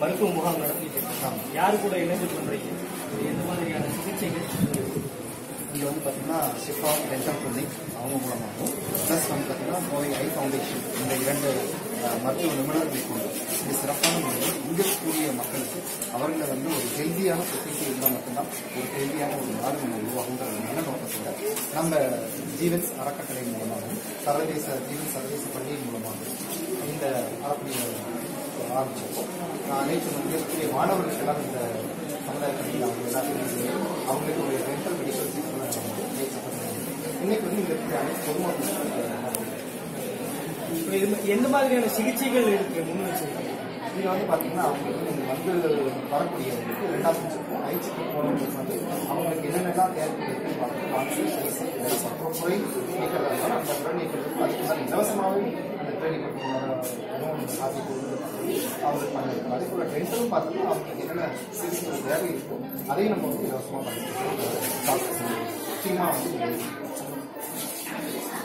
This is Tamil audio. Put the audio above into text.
மருத்துவ முகாம் நடத்திட்டு இருக்கோம். யாரு கூட இணைந்து பண்றீங்க இது எந்த மாதிரியான சிகிச்சைகள் இங்கே வந்து பார்த்தீங்கன்னா ஷிஃபா டென்டல் கிளினிக் அவங்க மூலமாகவும் ப்ளஸ் வந்து பார்த்தீங்கன்னா கோவை ஐ ஃபவுண்டேஷன் இந்த இரண்டு அஹ், மருத்துவ நிபுணர்களை கொண்டு இது சிறப்பான முறையில் இங்கே இருக்கக்கூடிய மக்களுக்கு அவர்களை வந்து ஒரு ஹெல்தியான சொசைட்டி இருந்தால் மட்டும்தான் ஒரு ஹெல்தியான ஒரு நாடு நம்ம உருவாகுங்கிற ஒரு நல்ல நோக்கத்தோட நம்ம ஜீவன்ஸ் அறக்கட்டளை மூலமாகவும் சர்வதேச ஜீவன் சர்வதேச பள்ளியின் மூலமாகவும் இந்த அறப்பணியை ஆரம்பிச்சிருக்கோம் நான் நேற்று வந்து இருக்கக்கூடிய மாணவர்கள் எல்லாம் இந்த சமுதாய பள்ளியில் அவங்க எல்லாத்தையும் சொல்லி அவங்களுக்கு ஒரு டென்டல் மெடிக்கல் இன்னைக்கு வந்து இங்க இருக்கிற அனைத்து பொதுமக்களுக்கும் இப்ப இது எந்த மாதிரியான சிகிச்சைகள் இருக்கு முன் வச்சிருக்கீங்க நீங்க வந்து பாத்தீங்கன்னா அவங்களுக்கு வந்து நீங்க வந்து வரக்கூடியவங்களுக்கு ரெண்டாவது இருக்கும் ஐச்சிக்கு போனவங்களுக்கு வந்து அவங்களுக்கு என்னென்னலாம் தேவைப்படுது இருக்குன்னு பார்த்து வாங்கி பேசி அப்புறம் குறை நீக்கிறதா இருந்தாலும் அந்த குறை நீக்கிறதுக்கு அதுக்கு தான் இலவசமாகவே அந்த குறை நீக்கிறதுக்கு சாத்தியக்கூறு அவங்களுக்கு பண்ணிருக்கோம் அதே போல டென்டலும் பார்த்தோம்னா அவங்களுக்கு என்னென்ன சிகிச்சைகள் தேவை இருக்கோ அதையும் நம்ம வந்து இலவசமாக பண்ணிருக்கோம் டாக்டர் முக்கியமாக வந்து